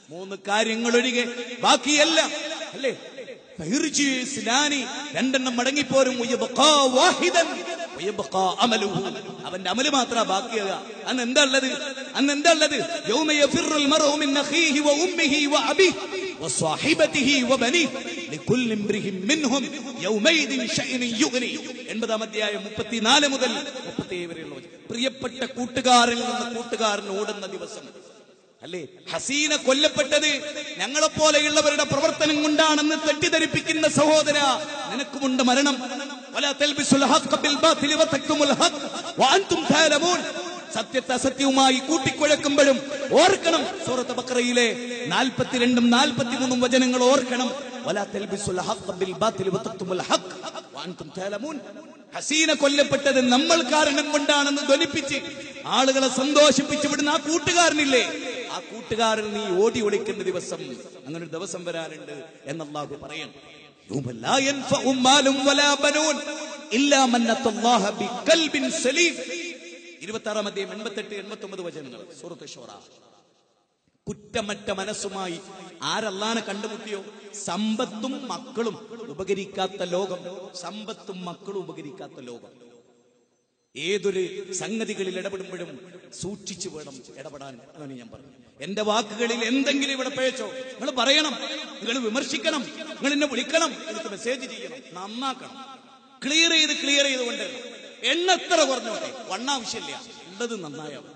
മൂന്ന് കാര്യങ്ങളൊഴികെ ബാക്കിയെല്ലാം അല്ലേ ഫൈർജി സിലാനി രണ്ടെണ്ണം മടങ്ങിപ്പോരും ഉയബഖാ വാഹിദൻ ഉയബഖാ അമലുഹു. അവന്റെ അമല് മാത്ര ബാക്കിയാകുക അന്ന് എന്താ ഉള്ളത് അന്ന് എന്താ ഉള്ളത് യൗമ യഫിറുൽ മർഉ മിൻ അഖീഹി വ ഉമ്മിഹി വ അബിഹി وصاحبته وبنيه لكل امرئ منهم يومئذ شأن يغني എൺപതാം അധ്യായം മുപ്പത്തിനാല് മുതൽ മുപ്പത്തിയേഴ് വരെയുള്ള വചനം. പ്രിയപ്പെട്ട കൂട്ടുകാരിൽ നിന്ന് കൂട്ടുകാരൻ ഓടുന്ന ദിവസം അല്ലേ ഹസീന കൊല്ലപ്പെട്ടത് ഞങ്ങളെ പോലെയുള്ളവരുടെ പ്രവർത്തനം കൊണ്ടാണെന്ന് തെറ്റിദ്ധരിപ്പിക്കുന്ന സഹോദര നിനക്കുമുണ്ട് മരണം ولا تلبسوا الحق بالباطل وتكتموا الحق وانتم تعلمون സത്യത്തെ അസത്യവുമായി കൂട്ടിക്കുഴക്കുമ്പോഴും ഓർക്കണം സൂറത്ത് ബക്കറയിലെ നാൽപ്പത്തിരണ്ടും നാൽപ്പത്തിമൂന്നും വചനങ്ങൾ ഓർക്കണം ولا تلبسوا الحق بالباطل وتكتموا الحق وانتم تعلمون ഹസീന കൊല്ലപ്പെട്ടത് നമ്മൾ കാരണം കൊണ്ടാണെന്ന് ധ്വനിപ്പിച്ച് ആളുകളെ സന്തോഷിപ്പിച്ച് വിടുന്ന ആ കൂട്ടുകാരനില്ലേ ആ കൂട്ടുകാരൻ നീ ഓടി ഒളിക്കുന്ന ദിവസം അങ്ങനെ ഒരു ദിവസം വരാനുണ്ട് എന്നല്ലാഹു പറയണം يوم لا ينفع مال ولا بنون إلا من أتى الله بقلب سليم ഇരുപത്താറാം അധ്യായം എൺപത്തെട്ട് എൺപത്തി ഒമ്പത് വചനങ്ങൾ സൂറത്ത് ഷോറ കുറ്റമറ്റ മനസ്സുമായി ആരല്ലാനെ കണ്ടുമുട്ടിയോ സമ്പത്തും മക്കളും ഉപകരിക്കാത്ത ലോകം സമ്പത്തും മക്കളും ഉപകരിക്കാത്ത ലോകം ഏതൊരു സംഗതികളിൽ ഇടപെടുമ്പോഴും സൂക്ഷിച്ചു വേണം ഇടപെടാൻ എന്നാണ് ഞാൻ പറഞ്ഞു എന്റെ വാക്കുകളിൽ എന്തെങ്കിലും ഇവിടെ പേച്ചോ നിങ്ങൾ പറയണം നിങ്ങൾ വിമർശിക്കണം നിങ്ങൾ എന്നെ വിളിക്കണം എനിക്ക് മെസ്സേജ് ചെയ്യണം നന്നാക്കണം ക്ലിയർ ചെയ്ത് ക്ലിയർ ചെയ്ത് കൊണ്ടുവരണം എണ്ണ എത്ര കുറഞ്ഞോട്ടെ വണ്ണ ആവശ്യമില്ല ഉള്ളത് നന്നായാവും